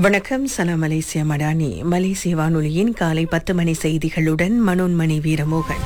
வணக்கம் சலாம் மலேசியா மடானி மலேசிய வானொலியின் காலை பத்து மணி செய்திகளுடன் மனோன்மணி வீரமோகன்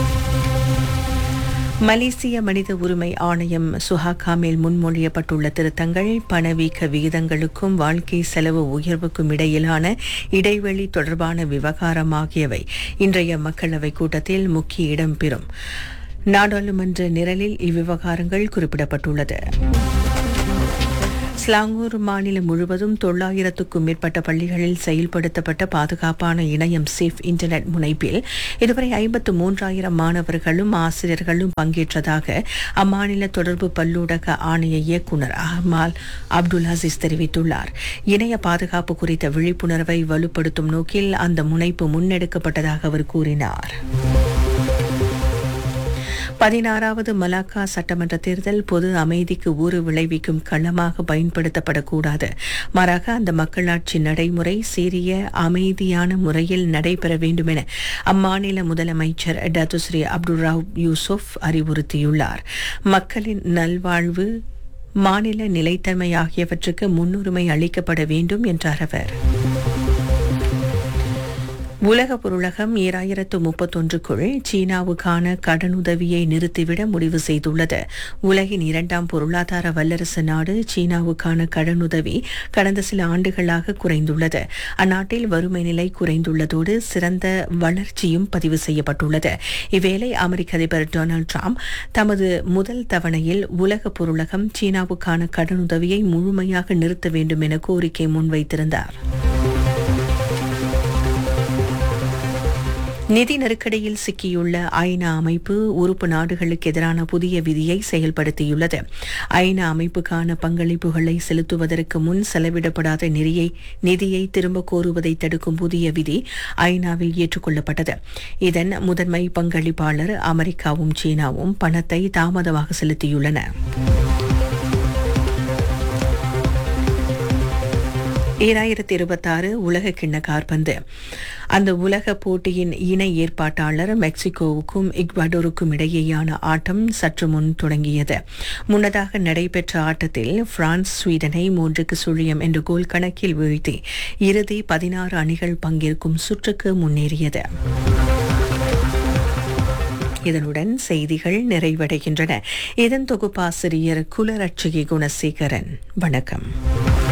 மலேசிய மனித உரிமை ஆணையம் சுஹாகா மேல் முன்மொழியப்பட்டுள்ள திருத்தங்கள் பணவீக்க விகிதங்களுக்கும் வாழ்க்கை செலவு உயர்வுக்கும் இடையிலான இடைவெளி தொடர்பான விவகாரம் ஆகியவை இன்றைய மக்களவை கூட்டத்தில் முக்கிய இடம்பெறும் நாடாளுமன்ற நிரலில் இவ்விவகாரங்கள் குறிப்பிடப்பட்டுள்ளது ஸ்லாங்கூர் மாநிலம் முழுவதும் தொள்ளாயிரத்துக்கும் மேற்பட்ட பள்ளிகளில் செயல்படுத்தப்பட்ட பாதுகாப்பான இணையம் சேஃப் இன்டர்நெட் முனைப்பில் இதுவரை ஐம்பத்து மூன்றாயிரம் மாணவர்களும் ஆசிரியர்களும் பங்கேற்றதாக அம்மாநில தொடர்பு பல்லூடக ஆணைய இயக்குநர் அஹ்மால் அப்துல் அசீஸ் தெரிவித்துள்ளார் இணைய பாதுகாப்பு குறித்த விழிப்புணர்வை வலுப்படுத்தும் நோக்கில் அந்த முனைப்பு முன்னெடுக்கப்பட்டதாக அவர் கூறினார் பதினாறாவது மலாக்கா சட்டமன்ற தேர்தல் பொது அமைதிக்கு ஊறு விளைவிக்கும் களமாக பயன்படுத்தப்படக்கூடாது மாறாக அந்த மக்களாட்சி நடைமுறை சீரிய அமைதியான முறையில் நடைபெற வேண்டும் என அம்மாநில முதலமைச்சர் டத்துஸ்ரீ அப்துல் ராவ் யூசுப் அறிவுறுத்தியுள்ளார் மக்களின் நல்வாழ்வு மாநில நிலைத்தன்மை ஆகியவற்றுக்கு முன்னுரிமை அளிக்கப்பட வேண்டும் என்றார் அவர் உலக பொருளகம் ஈராயிரத்து முப்பத்தொன்றுக்குள் சீனாவுக்கான கடனுதவியை நிறுத்திவிட முடிவு செய்துள்ளது உலகின் இரண்டாம் பொருளாதார வல்லரசு நாடு சீனாவுக்கான கடனுதவி கடந்த சில ஆண்டுகளாக குறைந்துள்ளது அந்நாட்டில் வறுமை நிலை குறைந்துள்ளதோடு சிறந்த வளர்ச்சியும் பதிவு செய்யப்பட்டுள்ளது இவ்வேளை அமெரிக்க அதிபர் டொனால்டு டிரம்ப் தமது முதல் தவணையில் உலக பொருளகம் சீனாவுக்கான கடனுதவியை முழுமையாக நிறுத்த வேண்டும் என கோரிக்கை முன்வைத்திருந்தார் நிதி நெருக்கடியில் சிக்கியுள்ள ஐநா அமைப்பு உறுப்பு நாடுகளுக்கு எதிரான புதிய விதியை செயல்படுத்தியுள்ளது ஐநா அமைப்புக்கான பங்களிப்புகளை செலுத்துவதற்கு முன் செலவிடப்படாத நிதியை நிதியை திரும்ப கோருவதை தடுக்கும் புதிய விதி ஐநாவில் ஏற்றுக்கொள்ளப்பட்டது இதன் முதன்மை பங்களிப்பாளர் அமெரிக்காவும் சீனாவும் பணத்தை தாமதமாக செலுத்தியுள்ளன ஈராயிரத்தி இருபத்தாறு உலக கிண்ண கார்பந்து அந்த உலக போட்டியின் இணை ஏற்பாட்டாளர் மெக்சிகோவுக்கும் இக்வடோருக்கும் இடையேயான ஆட்டம் சற்று முன் தொடங்கியது முன்னதாக நடைபெற்ற ஆட்டத்தில் பிரான்ஸ் ஸ்வீடனை மூன்றுக்கு சுழியம் என்ற கோல் கணக்கில் வீழ்த்தி இறுதி பதினாறு அணிகள் பங்கேற்கும் சுற்றுக்கு முன்னேறியது இதனுடன் செய்திகள் நிறைவடைகின்றன இதன் தொகுப்பாசிரியர் குலரட்சகி குணசேகரன் வணக்கம்